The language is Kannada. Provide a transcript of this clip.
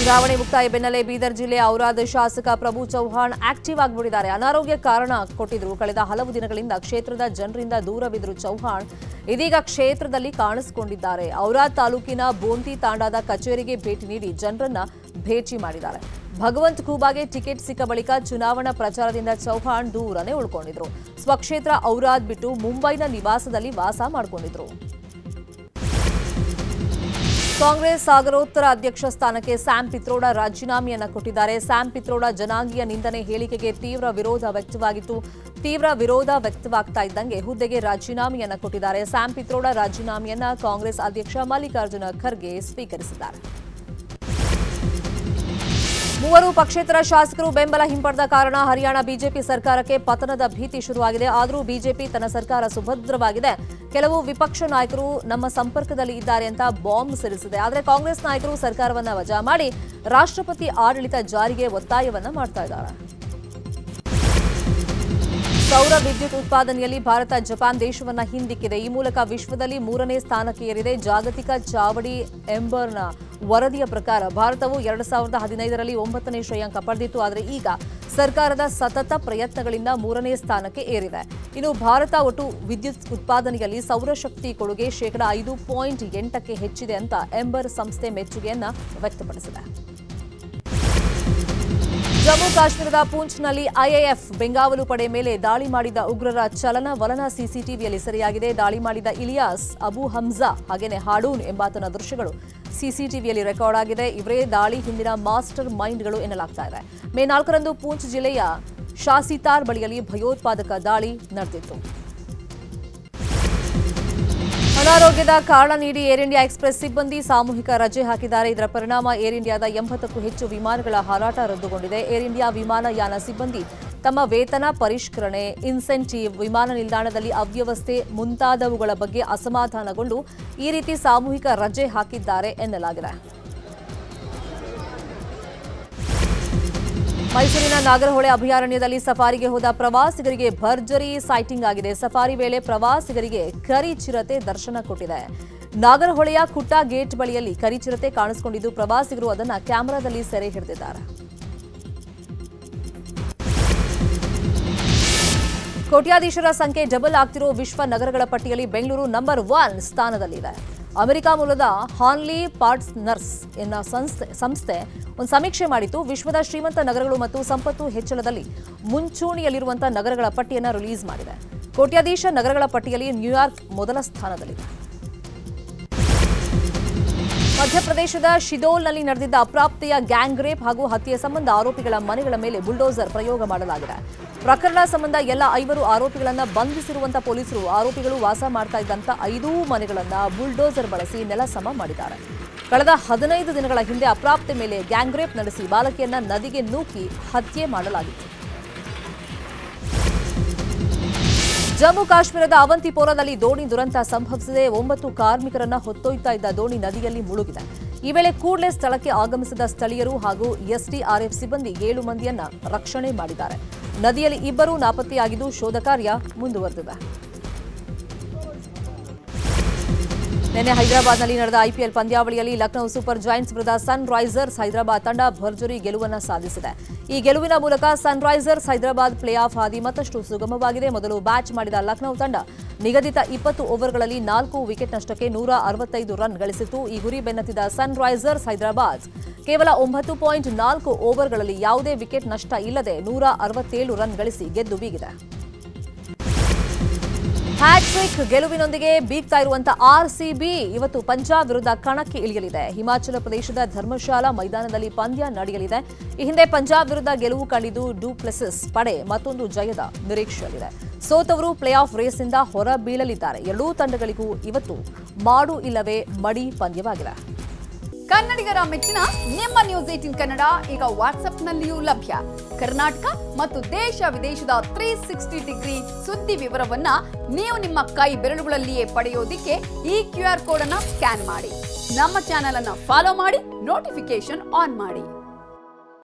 ಚುನಾವಣೆ ಮುಕ್ತಾಯ ಬೆನ್ನಲ್ಲೇ ಬೀದರ್ ಜಿಲ್ಲೆ ಔರಾದ್ ಶಾಸಕ ಪ್ರಭು ಚೌಹಾಣ್ ಆಕ್ಟಿವ್ ಆಗಿಬಿಟ್ಟಿದ್ದಾರೆ ಅನಾರೋಗ್ಯ ಕಾರಣ ಕೊಟ್ಟಿದ್ರು ಕಳೆದ ಹಲವು ದಿನಗಳಿಂದ ಕ್ಷೇತ್ರದ ಜನರಿಂದ ದೂರವಿದ್ರು ಚೌಹಾಣ್ ಇದೀಗ ಕ್ಷೇತ್ರದಲ್ಲಿ ಕಾಣಿಸಿಕೊಂಡಿದ್ದಾರೆ ಔರಾದ್ ತಾಲೂಕಿನ ಬೋಂತಿ ತಾಂಡಾದ ಕಚೇರಿಗೆ ಭೇಟಿ ನೀಡಿ ಜನರನ್ನ ಭೇಟಿ ಮಾಡಿದ್ದಾರೆ ಭಗವಂತ್ ಖೂಬಾಗೆ ಟಿಕೆಟ್ ಸಿಕ್ಕ ಬಳಿಕ ಚುನಾವಣಾ ಪ್ರಚಾರದಿಂದ ಚೌಹಾಣ್ ದೂರನೇ ಉಳ್ಕೊಂಡಿದ್ರು ಸ್ವಕ್ಷೇತ್ರ ಔರಾದ್ ಬಿಟ್ಟು ಮುಂಬೈನ ನಿವಾಸದಲ್ಲಿ ವಾಸ ಮಾಡಿಕೊಂಡಿದ್ರು ಕಾಂಗ್ರೆಸ್ ಸಾಗರೋತ್ತರ ಅಧ್ಯಕ್ಷ ಸ್ಥಾನಕ್ಕೆ ಸ್ಯಾಮ್ ಪಿತ್ರೋಡ ರಾಜೀನಾಮೆಯನ್ನ ಕೊಟ್ಟಿದ್ದಾರೆ ಸ್ಯಾಮ್ ಪಿತ್ರೋಡ ಜನಾಂಗೀಯ ನಿಂದನೆ ಹೇಳಿಕೆಗೆ ತೀವ್ರ ವಿರೋಧ ವ್ಯಕ್ತವಾಗಿತ್ತು ತೀವ್ರ ವಿರೋಧ ವ್ಯಕ್ತವಾಗ್ತಾ ಇದ್ದಂಗೆ ಹುದ್ದೆಗೆ ರಾಜೀನಾಮೆಯನ್ನ ಕೊಟ್ಟಿದ್ದಾರೆ ಸ್ಯಾಮ್ ಪಿತ್ರೋಡ ರಾಜೀನಾಮೆಯನ್ನ ಕಾಂಗ್ರೆಸ್ ಅಧ್ಯಕ್ಷ ಮಲ್ಲಿಕಾರ್ಜುನ ಖರ್ಗೆ ಸ್ವೀಕರಿಸಿದ್ದಾರೆ ಮೂವರು ಪಕ್ಷೇತರ ಶಾಸಕರು ಬೆಂಬಲ ಹಿಂಪಡೆದ ಕಾರಣ ಹರಿಯಾಣ ಬಿಜೆಪಿ ಸರ್ಕಾರಕ್ಕೆ ಪತನದ ಭೀತಿ ಶುರುವಾಗಿದೆ ಆದರೂ ಬಿಜೆಪಿ ತನ್ನ ಸರ್ಕಾರ ಸುಭದ್ರವಾಗಿದೆ ಕೆಲವು ವಿಪಕ್ಷ ನಾಯಕರು ನಮ್ಮ ಸಂಪರ್ಕದಲ್ಲಿ ಇದ್ದಾರೆ ಅಂತ ಬಾಂಬ್ ಸಿಡಿಸಿದೆ ಆದರೆ ಕಾಂಗ್ರೆಸ್ ನಾಯಕರು ಸರ್ಕಾರವನ್ನ ವಜಾ ಮಾಡಿ ರಾಷ್ಟ್ರಪತಿ ಆಡಳಿತ ಜಾರಿಗೆ ಒತ್ತಾಯವನ್ನ ಮಾಡ್ತಾ ಇದ್ದಾರೆ ಸೌರ ವಿದ್ಯುತ್ ಉತ್ಪಾದನೆಯಲ್ಲಿ ಭಾರತ ಜಪಾನ್ ದೇಶವನ್ನ ಹಿಂದಿಕ್ಕಿದೆ ಈ ಮೂಲಕ ವಿಶ್ವದಲ್ಲಿ ಮೂರನೇ ಸ್ಥಾನಕ್ಕೆ ಏರಿದೆ ಜಾಗತಿಕ ಚಾವಡಿ ಎಂಬರ್ನ ವರದಿಯ ಪ್ರಕಾರ ಭಾರತವು ಎರಡು ಸಾವಿರದ ಹದಿನೈದರಲ್ಲಿ ಒಂಬತ್ತನೇ ಶ್ರೇಯಾಂಕ ಪಡೆದಿತ್ತು ಆದರೆ ಈಗ ಸರ್ಕಾರದ ಸತತ ಪ್ರಯತ್ನಗಳಿಂದ ಮೂರನೇ ಸ್ಥಾನಕ್ಕೆ ಏರಿದೆ ಇನ್ನು ಭಾರತ ಒಟ್ಟು ವಿದ್ಯುತ್ ಉತ್ಪಾದನೆಯಲ್ಲಿ ಸೌರಶಕ್ತಿ ಕೊಡುಗೆ ಶೇಕಡ ಐದು ಪಾಯಿಂಟ್ ಎಂಟಕ್ಕೆ ಹೆಚ್ಚಿದೆ ಅಂತ ಎಂಬರ್ ಸಂಸ್ಥೆ ಮೆಚ್ಚುಗೆಯನ್ನ ವ್ಯಕ್ತಪಡಿಸಿದೆ ಜಮ್ಮು ಕಾಶ್ಮೀರದ ಪೂಂಚ್ನಲ್ಲಿ ಐಎಎಫ್ ಬೆಂಗಾವಲು ಪಡೆ ಮೇಲೆ ದಾಳಿ ಮಾಡಿದ ಉಗ್ರರ ಚಲನವಲನ ಸಿಸಿಟಿವಿಯಲ್ಲಿ ಸೆರೆಯಾಗಿದೆ ದಾಳಿ ಮಾಡಿದ ಇಲಿಯಾಸ್ ಅಬು ಹಮ್ಜಾ ಹಾಗೇನೆ ಹಾಡೂನ್ ಎಂಬಾತನ ದೃಶ್ಯಗಳು ಸಿಸಿಟಿವಿಯಲ್ಲಿ ರೆಕಾರ್ಡ್ ಆಗಿದೆ ಇವರೇ ದಾಳಿ ಹಿಂದಿನ ಮಾಸ್ಟರ್ ಮೈಂಡ್ಗಳು ಎನ್ನಲಾಗ್ತಾ ಇದೆ ಮೇ ನಾಲ್ಕರಂದು ಪೂಂಚ್ ಜಿಲ್ಲೆಯ ಶಾಸಿತಾರ್ ಬಳಿಯಲ್ಲಿ ಭಯೋತ್ಪಾದಕ ದಾಳಿ ನಡೆದಿತ್ತು ಅನಾರೋಗ್ಯದ ಕಾರಣ ನೀಡಿ ಏರ್ ಇಂಡಿಯಾ ಎಕ್ಸ್ಪ್ರೆಸ್ ಸಿಬ್ಬಂದಿ ಸಾಮೂಹಿಕ ರಜೆ ಹಾಕಿದ್ದಾರೆ ಇದರ ಪರಿಣಾಮ ಏರ್ ಇಂಡಿಯಾದ ಎಂಬತ್ತಕ್ಕೂ ಹೆಚ್ಚು ವಿಮಾನಗಳ ಹಾರಾಟ ರದ್ದುಗೊಂಡಿದೆ ಏರ್ ಇಂಡಿಯಾ ವಿಮಾನಯಾನ ಸಿಬ್ಬಂದಿ ತಮ್ಮ ವೇತನ ಪರಿಷ್ಕರಣೆ ಇನ್ಸೆಂಟಿವ್ ವಿಮಾನ ನಿಲ್ದಾಣದಲ್ಲಿ ಅವ್ಯವಸ್ಥೆ ಮುಂತಾದವುಗಳ ಬಗ್ಗೆ ಅಸಮಾಧಾನಗೊಂಡು ಈ ರೀತಿ ಸಾಮೂಹಿಕ ರಜೆ ಹಾಕಿದ್ದಾರೆ ಎನ್ನಲಾಗಿದೆ ಮೈಸೂರಿನ ನಾಗರಹೊಳೆ ಅಭಯಾರಣ್ಯದಲ್ಲಿ ಸಫಾರಿಗೆ ಹೋದ ಪ್ರವಾಸಿಗರಿಗೆ ಭರ್ಜರಿ ಸೈಟಿಂಗ್ ಆಗಿದೆ ಸಫಾರಿ ವೇಳೆ ಪ್ರವಾಸಿಗರಿಗೆ ಕರಿ ಚಿರತೆ ದರ್ಶನ ಕೊಟ್ಟಿದೆ ನಾಗರಹೊಳೆಯ ಕುಟ್ಟ ಗೇಟ್ ಬಳಿಯಲ್ಲಿ ಕರಿ ಚಿರತೆ ಕಾಣಿಸಿಕೊಂಡಿದ್ದು ಪ್ರವಾಸಿಗರು ಅದನ್ನ ಕ್ಯಾಮೆರಾದಲ್ಲಿ ಸೆರೆ ಹಿಡಿದಿದ್ದಾರೆ ಕೋಟ್ಯಾಧೀಶರ ಸಂಖ್ಯೆ ಡಬಲ್ ಆಗ್ತಿರೋ ವಿಶ್ವ ನಗರಗಳ ಪಟ್ಟಿಯಲ್ಲಿ ಬೆಂಗಳೂರು ನಂಬರ್ ಒನ್ ಸ್ಥಾನದಲ್ಲಿದೆ ಅಮೆರಿಕ ಮೂಲದ ಹಾನ್ಲಿ ಪಾರ್ಟ್ನರ್ಸ್ ಎನ್ನ ಸಂಸ್ಥೆ ಸಂಸ್ಥೆ ಒಂದು ಸಮೀಕ್ಷೆ ಮಾಡಿತ್ತು ವಿಶ್ವದ ಶ್ರೀಮಂತ ನಗರಗಳು ಮತ್ತು ಸಂಪತ್ತು ಹೆಚ್ಚಳದಲ್ಲಿ ಮುಂಚೂಣಿಯಲ್ಲಿರುವಂತಹ ನಗರಗಳ ಪಟ್ಟಿಯನ್ನು ರಿಲೀಸ್ ಮಾಡಿದೆ ಕೋಟ್ಯಾಧೀಶ ನಗರಗಳ ಪಟ್ಟಿಯಲ್ಲಿ ನ್ಯೂಯಾರ್ಕ್ ಮೊದಲ ಸ್ಥಾನದಲ್ಲಿದೆ ಮಧ್ಯಪ್ರದೇಶದ ಶಿದೋಲ್ನಲ್ಲಿ ನಡೆದಿದ್ದ ಅಪ್ರಾಪ್ತೆಯ ಗ್ಯಾಂಗ್ ರೇಪ್ ಹಾಗೂ ಹತ್ಯೆ ಸಂಬಂಧ ಆರೋಪಿಗಳ ಮನೆಗಳ ಮೇಲೆ ಬುಲ್ಡೋಸರ್ ಪ್ರಯೋಗ ಮಾಡಲಾಗಿದೆ ಪ್ರಕರಣ ಸಂಬಂಧ ಎಲ್ಲ ಐವರು ಆರೋಪಿಗಳನ್ನ ಬಂಧಿಸಿರುವಂತಹ ಪೊಲೀಸರು ಆರೋಪಿಗಳು ವಾಸ ಮಾಡ್ತಾ ಇದ್ದಂತ ಐದೂ ಮನೆಗಳನ್ನ ಬುಲ್ಡೋಸರ್ ಬಳಸಿ ನೆಲಸಮ ಮಾಡಿದ್ದಾರೆ ಕಳೆದ ಹದಿನೈದು ದಿನಗಳ ಹಿಂದೆ ಅಪ್ರಾಪ್ತೆ ಮೇಲೆ ಗ್ಯಾಂಗ್ ರೇಪ್ ನಡೆಸಿ ಬಾಲಕಿಯನ್ನ ನದಿಗೆ ನೂಕಿ ಹತ್ಯೆ ಮಾಡಲಾಗಿತ್ತು ಜಮ್ಮು ಕಾಶ್ಮೀರದ ಅವಂತಿಪೋರಾದಲ್ಲಿ ದೋಣಿ ದುರಂತ ಸಂಭವಿಸಿದೆ ಒಂಬತ್ತು ಕಾರ್ಮಿಕರನ್ನ ಹೊತ್ತೊಯ್ತಾ ಇದ್ದ ದೋಣಿ ನದಿಯಲ್ಲಿ ಮುಳುಗಿದೆ ಈ ವೇಳೆ ಕೂಡಲೇ ಸ್ಥಳಕ್ಕೆ ಆಗಮಿಸಿದ ಸ್ಥಳೀಯರು ಹಾಗೂ ಎಸ್ಡಿಆರ್ಎಫ್ ಸಿಬ್ಬಂದಿ ಏಳು ಮಂದಿಯನ್ನ ರಕ್ಷಣೆ ಮಾಡಿದ್ದಾರೆ ನದಿಯಲ್ಲಿ ಇಬ್ಬರು ನಾಪತ್ತೆಯಾಗಿದ್ದು ಶೋಧ ಕಾರ್ಯ ಮುಂದುವರೆದಿದೆ ನಿನ್ನೆ ಹೈದರಾಬಾದ್ನಲ್ಲಿ ನಡೆದ ಐಪಿಎಲ್ ಪಂದ್ಯಾವಳಿಯಲ್ಲಿ ಲಕ್ನೋ ಸೂಪರ್ ಜಾಯಿಂಟ್ಸ್ ವಿರುದ್ಧ ಸನ್ ರೈಸರ್ಸ್ ಹೈದರಾಬಾದ್ ತಂಡ ಭರ್ಜರಿ ಗೆಲುವನ್ನು ಸಾಧಿಸಿದೆ ಈ ಗೆಲುವಿನ ಮೂಲಕ Sunrisers Hyderabad playoff ಹಾದಿ ಮತ್ತಷ್ಟು ಸುಗಮವಾಗಿದೆ ಮೊದಲು ಬ್ಯಾಟ್ ಮಾಡಿದ ಲಕ್ನೋ ತಂಡ ನಿಗದಿತ ಇಪ್ಪತ್ತು ಓವರ್ಗಳಲ್ಲಿ ನಾಲ್ಕು ವಿಕೆಟ್ ನಷ್ಟಕ್ಕೆ ನೂರ ಅರವತ್ತೈದು ರನ್ ಗಳಿಸಿತು ಈ ಗುರಿ ಬೆನ್ನತ್ತಿದ ಸನ್ ರೈಸರ್ಸ್ ಹೈದರಾಬಾದ್ ಕೇವಲ ಒಂಬತ್ತು ಪಾಯಿಂಟ್ ನಾಲ್ಕು ಓವರ್ಗಳಲ್ಲಿ ಯಾವುದೇ ವಿಕೆಟ್ ನಷ್ಟ ಇಲ್ಲದೆ ನೂರ ಅರವತ್ತೇಳು ರನ್ ಗಳಿಸಿ ಗೆದ್ದು ಬೀಗಿದೆ ಹ್ಯಾಟ್ರಿಕ್ ಗೆಲುವಿನೊಂದಿಗೆ ಬೀಗ್ತಾ ಇರುವಂತಹ ಆರ್ಸಿಬಿ ಇವತ್ತು ಪಂಜಾಬ್ ವಿರುದ್ಧ ಕಣಕ್ಕೆ ಇಳಿಯಲಿದೆ ಹಿಮಾಚಲ ಪ್ರದೇಶದ ಧರ್ಮಶಾಲಾ ಮೈದಾನದಲ್ಲಿ ಪಂದ್ಯ ನಡೆಯಲಿದೆ ಈ ಹಿಂದೆ ಪಂಜಾಬ್ ವಿರುದ್ಧ ಗೆಲುವು ಕಂಡಿದ್ದು ಡೂಪ್ಲೆಸಿಸ್ ಪಡೆ ಮತ್ತೊಂದು ಜಯದ ನಿರೀಕ್ಷೆಯಲ್ಲಿದೆ ಸೋತವರು ಪ್ಲೇ ಆಫ್ ರೇಸ್ನಿಂದ ಹೊರ ಬೀಳಲಿದ್ದಾರೆ ಎರಡೂ ತಂಡಗಳಿಗೂ ಇವತ್ತು ಮಾಡು ಇಲ್ಲವೇ ಮಡಿ ಪಂದ್ಯವಾಗಿದೆ ಕನ್ನಡಿಗರ ಮೆಚ್ಚಿನ ನಿಮ್ಮ ನ್ಯೂಸ್ ಏಟಿನ್ ಕನ್ನಡ ಈಗ ವಾಟ್ಸ್ಆಪ್ನಲ್ಲಿಯೂ ಲಭ್ಯ ಕರ್ನಾಟಕ ಮತ್ತು ದೇಶ ವಿದೇಶದ ತ್ರೀ ಸಿಕ್ಸ್ಟಿ ಡಿಗ್ರಿ ಸುದ್ದಿ ವಿವರವನ್ನ ನೀವು ನಿಮ್ಮ ಕೈ ಬೆರಳುಗಳಲ್ಲಿಯೇ ಪಡೆಯೋದಿಕ್ಕೆ ಈ ಕ್ಯೂ ಆರ್ ಕೋಡ್ ಅನ್ನ ಸ್ಕ್ಯಾನ್ ಮಾಡಿ ನಮ್ಮ ಚಾನೆಲ್ ಅನ್ನ ಫಾಲೋ ಮಾಡಿ ನೋಟಿಫಿಕೇಶನ್ ಆನ್ ಮಾಡಿ